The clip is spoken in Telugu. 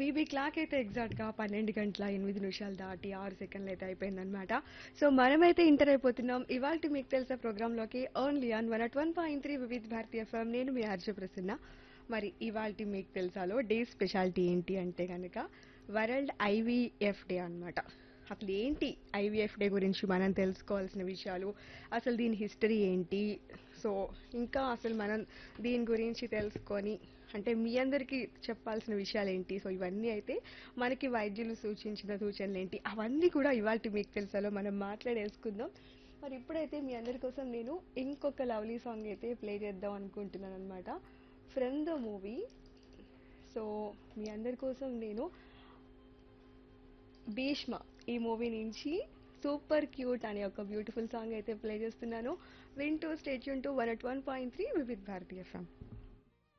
వీబీ క్లాక్ అయితే ఎగ్జాక్ట్గా పన్నెండు గంటల ఎనిమిది నిమిషాలు దాటి ఆరు సెకండ్లు అయితే అయిపోయిందనమాట సో మనమైతే ఇంటర్ అయిపోతున్నాం ఇవాళ మీకు తెలిసే ప్రోగ్రాంలోకి only on one at one point three Vividh Bharatiya FM నేను మీ ఆర్జ ప్రసన్న మరి ఇవాళ మీకు తెలుసాలో డే స్పెషాలిటీ ఏంటి అంటే కనుక వరల్డ్ ఐవీఎఫ్ డే అన్నమాట అసలు ఏంటి ఐవీఎఫ్ డే గురించి మనం తెలుసుకోవాల్సిన విషయాలు అసలు దీని హిస్టరీ ఏంటి సో ఇంకా అసలు మనం దీని గురించి తెలుసుకొని అంటే మీ అందరికీ చెప్పాల్సిన విషయాలు ఏంటి సో ఇవన్నీ అయితే మనకి వైద్యులు సూచించిన సూచనలు ఏంటి అవన్నీ కూడా ఇవాళ మీకు తెలుసాలో మనం మాట్లాడేసుకుందాం మరి ఇప్పుడైతే మీ అందరి కోసం నేను ఇంకొక లవ్లీ సాంగ్ అయితే ప్లే చేద్దాం అనుకుంటున్నాను అనమాట ఫ్రమ్ ద మూవీ సో మీ అందరి కోసం నేను భీష్మ ఈ మూవీ నుంచి సూపర్ క్యూట్ అనే ఒక బ్యూటిఫుల్ సాంగ్ అయితే ప్లే చేస్తున్నాను వింటూ stay tuned to one at one point three Vividh Bharatiya FM